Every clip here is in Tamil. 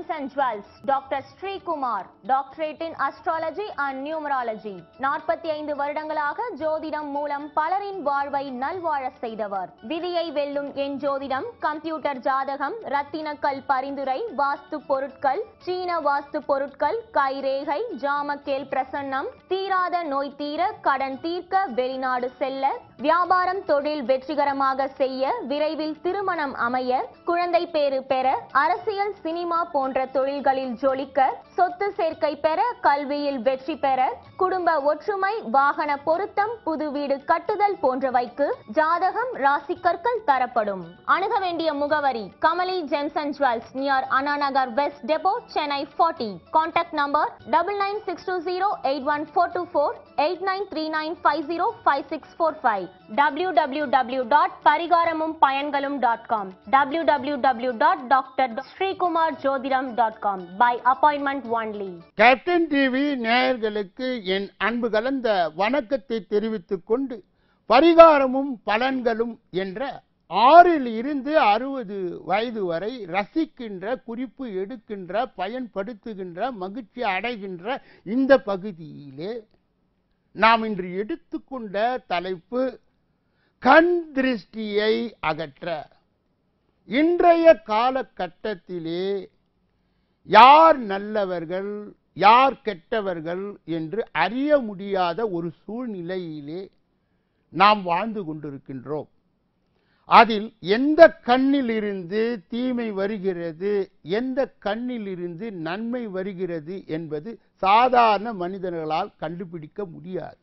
Gems and Jewels, Dr. Sri Kumar, Doctorate in Astrology and Numerology. நாற்பத்தி ஐந்து வருடங்களாக ஜோதிடம் மூலம் பலரின் வாழ்வை நல்வாழ செய்தவர் விதியை வெல்லும் என் ஜோதிடம் கம்ப்யூட்டர் ஜாதகம் ரத்தினக்கல் பரிந்துரை வாஸ்து பொருட்கள் சீன வாஸ்து பொருட்கள் கைரேகை ஜாமக்கேல் பிரசன்னம் தீராத நோய் தீர கடன் தீர்க்க வெளிநாடு செல்ல வியாபாரம் தொழில் வெற்றிகரமாக செய்ய விரைவில் திருமணம் அமைய குழந்தை பேறு பெற அரசியல் சினிமா போன்ற தொழில்களில் ஜொலிக்க சொத்து சேர்க்கை பெற கல்வியில் வெற்றி பெற குடும்ப ஒற்றுமை வாகன பொருத்தம் புது வீடு கட்டுதல் போன்றவைக்கு ஜாதகம் ராசி கற்கள் தரப்படும் அணுக வேண்டிய முகவரி Kamali gems and jewels near Anna Nagar west depot Chennai forty contact number double nine six two zero eight one four two four eight nine three nine five zero five six four five W W W dot பரிகாரமும் பயன்களும் dot com W W W dot doctor Srikumar ஜோதிடம் dot com by appointment only captain TV நேயர்களுக்கு என் அன்பு கலந்த வணக்கத்தை தெரிவித்துக் கொண்டு பரிகாரமும் பலன்களும் என்ற ஆறில் இருந்து அறுபது வயது வரை ரசிக்கின்ற குறிப்பு எடுக்கின்ற பயன்படுத்துகின்ற மகிழ்ச்சி அடைகின்ற இந்த பகுதியிலே நாம் இன்று எடுத்துக்கொண்ட தலைப்பு கண் திருஷ்டியை அகற்ற இன்றைய காலகட்டத்திலே யார் நல்லவர்கள் யார் கெட்டவர்கள் என்று அறிய முடியாத ஒரு சூழ்நிலையிலே நாம் வாழ்ந்து கொண்டிருக்கின்றோம் அதில் எந்த கண்ணிலிருந்து தீமை வருகிறது எந்த கண்ணிலிருந்து நன்மை வருகிறது என்பது சாதாரண மனிதர்களால் கண்டுபிடிக்க முடியாது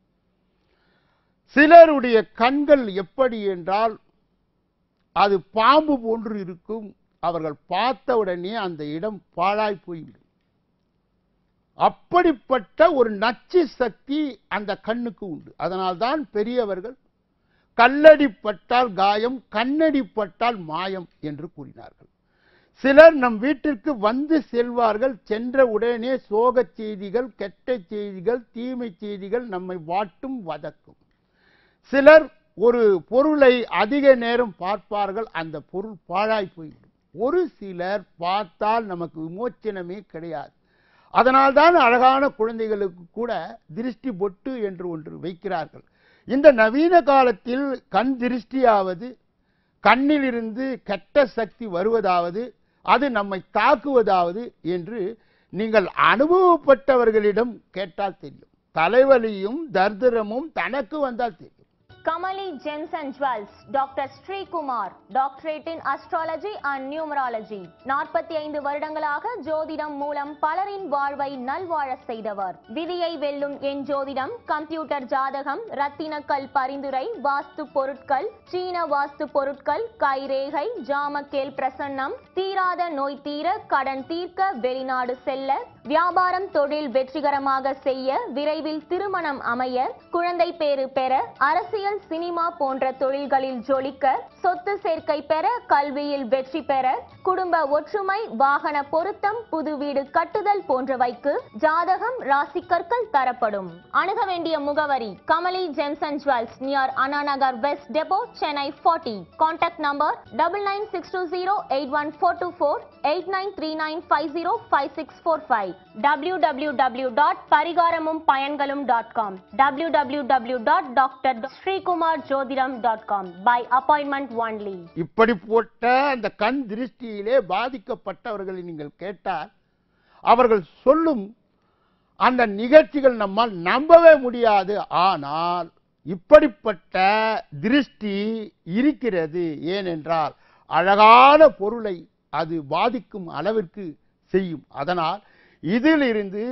சிலருடைய கண்கள் எப்படி என்றால் அது பாம்பு போன்று இருக்கும் அவர்கள் பார்த்தவுடனே அந்த இடம் பாழாய் போய்விடும் அப்படிப்பட்ட ஒரு நச்சு சக்தி அந்த கண்ணுக்கு உண்டு அதனால்தான் பெரியவர்கள் கல்லடி பட்டால் காயம் கண்ணடி பட்டால் மாயம் என்று கூறினார்கள் சிலர் நம் வீட்டிற்கு வந்து செல்வார்கள் சென்ற உடனே சோகச் செய்திகள் கெட்ட செய்திகள் தீமை செய்திகள் நம்மை வாட்டும் வதக்கும் சிலர் ஒரு பொருளை அதிக நேரம் பார்ப்பார்கள் அந்த பொருள் பாழாய் போய்விடும் ஒரு சிலர் பார்த்தால் நமக்கு விமோச்சனமே கிடையாது அதனால்தான் அழகான குழந்தைகளுக்கு கூட திருஷ்டி பொட்டு என்று ஒன்று வைக்கிறார்கள் இந்த நவீன காலத்தில் கண் திருஷ்டியாவது கண்ணிலிருந்து கெட்ட சக்தி வருவதாவது அது நம்மை தாக்குவதாவது என்று நீங்கள் அனுபவப்பட்டவர்களிடம் கேட்டால் தெரியும் தலைவலியும் தர்திரமும் தனக்கு வந்தால் தெரியும் Kamali gems and jewels doctor Srikumar doctorate in astrology and numerology நாற்பத்தி ஐந்து வருடங்களாக ஜோதிடம் மூலம் பலரின் வாழ்வை நல்வாழ செய்தவர் விதியை வெல்லும் என் ஜோதிடம் கம்ப்யூட்டர் ஜாதகம் ரத்தினக்கல் பரிந்துரை வாஸ்து பொருட்கள் சீன வாஸ்து பொருட்கள் கைரேகை ஜாமக்கேல் பிரசன்னம் தீராத நோய் தீர கடன் தீர்க்க வெளிநாடு செல்ல வியாபாரம் தொழில் வெற்றிகரமாக செய்ய விரைவில் திருமணம் அமைய குழந்தை பேறு பெற அரசியல் சினிமா போன்ற தொழில்களில் ஜொலிக்க சொத்து சேர்க்கை பெற கல்வியில் வெற்றி பெற குடும்ப ஒற்றுமை வாகன பொருத்தம் புது வீடு கட்டுதல் போன்றவைக்கு ஜாதகம் ராசி கற்கள் தரப்படும் அணுக வேண்டிய முகவரி Kamali gems and jewels near Anna Nagar west depot Chennai forty contact number double nine six two zero eight one four two four eight nine three nine five zero five six four five W W W dot பரிகாரமும் பயன்களும் dot com W W W dot doctor Srikumar ஜோதிடம் dot com by appointment only இப்படி போட்ட அந்த கண் திருஷ்டியிலே பாதிக்கப்பட்டவர்களை நீங்கள் கேட்டால் அவர்கள் சொல்லும் அந்த நிகழ்ச்சிகள் நம்மால் நம்பவே முடியாது ஆனால் இப்படிப்பட்ட திருஷ்டி இருக்கிறது ஏனென்றால் அழகான பொருளை அது பாதிக்கும் அளவிற்கு செய்யும் அதனால் இதிலிருந்து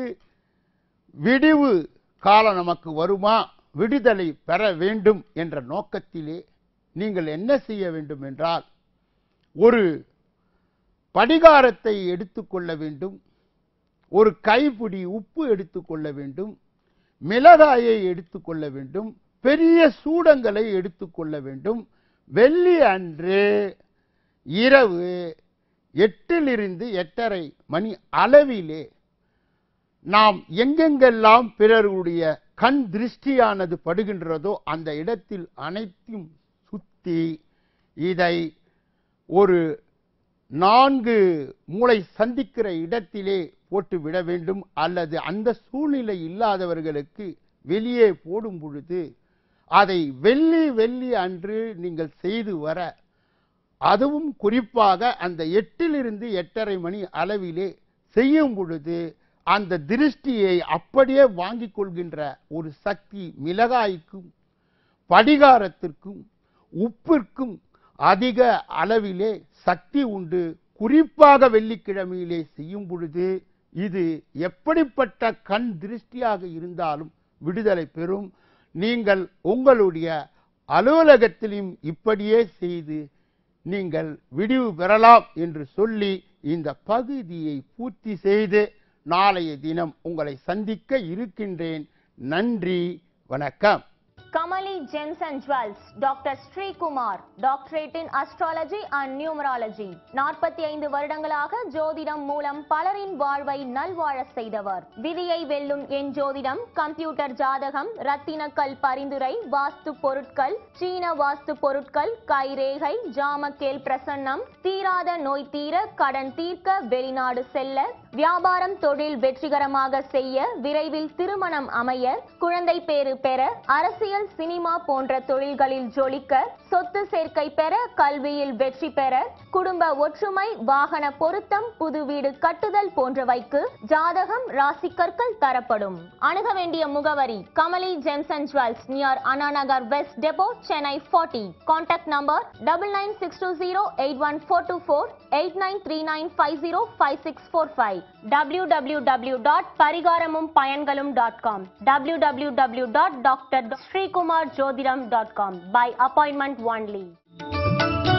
விடிவு காலம் நமக்கு வருமா விடுதலை பெற வேண்டும் என்ற நோக்கத்திலே நீங்கள் என்ன செய்ய வேண்டும் என்றால் ஒரு படிகாரத்தை எடுத்துக்கொள்ள வேண்டும் ஒரு கைப்பிடி உப்பு எடுத்துக்கொள்ள வேண்டும் மிளகாயை எடுத்துக்கொள்ள வேண்டும் பெரிய சூடங்களை எடுத்துக்கொள்ள வேண்டும் வெள்ளி அன்று இரவு எட்டிலிருந்து எட்டரை மணி அளவிலே நாம் எங்கெங்கெல்லாம் பிறருடைய கண் திருஷ்டியானது படுகின்றதோ அந்த இடத்தில் அனைத்தும் சுத்தி இதை ஒரு நான்கு மூளை சந்திக்கிற இடத்திலே போட்டு விட வேண்டும் அல்லது அந்த சூழ்நிலை இல்லாதவர்களுக்கு வெளியே போடும் பொழுது அதை வெள்ளி வெள்ளி அன்று நீங்கள் செய்து வர அதுவும் குறிப்பாக அந்த எட்டிலிருந்து எட்டரை மணி அளவிலே செய்யும் பொழுது அந்த திருஷ்டியை அப்படியே வாங்கிக் கொள்கின்ற ஒரு சக்தி மிளகாய்க்கும் படிகாரத்திற்கும் உப்பிற்கும் அதிக அளவிலே சக்தி உண்டு குறிப்பாக வெள்ளிக்கிழமையிலே செய்யும் பொழுது இது எப்படிப்பட்ட கண் திருஷ்டியாக இருந்தாலும் விடுதலை பெறும் நீங்கள் உங்களுடைய அலுவலகத்திலும் இப்படியே செய்து நீங்கள் விடிவு பெறலாம் என்று சொல்லி இந்த பகுதியை பூர்த்தி செய்து நாளைய தினம் உங்களை சந்திக்க இருக்கின்றேன் நன்றி வணக்கம் Kamali Gems and Jewels, Dr. Sri Kumar, Doctorate in Astrology and Numerology. நாற்பத்தி ஐந்து வருடங்களாக ஜோதிடம் மூலம் பலரின் வாழ்வை நல்வாழ செய்தவர் விதியை வெல்லும் என் ஜோதிடம் கம்ப்யூட்டர் ஜாதகம் ரத்தினக்கல் பரிந்துரை வாஸ்து பொருட்கள் சீன வாஸ்து பொருட்கள் கைரேகை ஜாமக்கேல் பிரசன்னம் தீராத நோய் தீர கடன் தீர்க்க வெளிநாடு செல்ல வியாபாரம் தொழில் வெற்றிகரமாக செய்ய விரைவில் திருமணம் அமைய குழந்தை பேறு பெற அரசியல் சினிமா போன்ற தொழில்களில் ஜொலிக்க சொத்து சேர்க்கை பெற கல்வியில் வெற்றி பெற குடும்ப ஒற்றுமை வாகன பொருத்தம் புது வீடு கட்டுதல் போன்றவைக்கு ஜாதகம் ராசிக்கற்கள் தரப்படும் அணுக வேண்டிய முகவரி Kamali gems and jewels near Anna Nagar west depot Chennai forty contact number double nine six two zero eight one four two four eight nine three nine five zero five six four five W W W dot பரிகாரமும் பயன்களும் dot com W W W dot doctor Srikumar ஜோதிடம் dot com by appointment only